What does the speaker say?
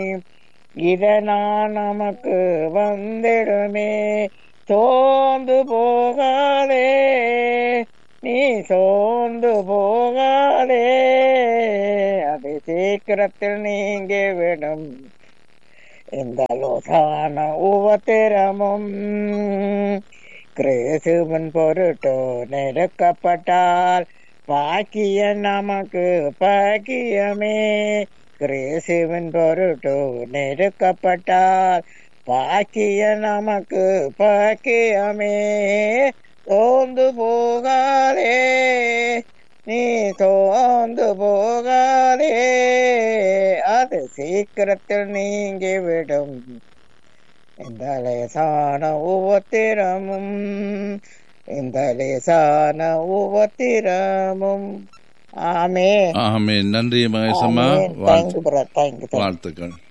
இதனால் நமக்கு வந்திடுமே சோர்ந்து போகாதே நீ சோர்ந்து போகாதே அது சீக்கிரத்தில் நீங்கி விடும் இந்த லோசான உபத்திரமும் கிறிஸ்துவன் பொருட்டோ நெருக்கப்பட்டால் பாக்கிய நமக்கு பாக்கியமே கிறிஸ்துவன் பொருட்டோ நெருக்கப்பட்டால் பாக்கிய நமக்கு பாக்கியமே சோர்ந்து போகாதே நீ சோர்ந்து போகாதே அது சீக்கிரத்தில் நீங்கி விடும் இந்த லேசான உபத்திரமும் இந்த லேசான உபத்திரமும் ஆமே ஆமே நன்றி மகேசம்மா தேங்க்யூ பிரதர் தேங்க்யூ வாழ்த்துக்கள்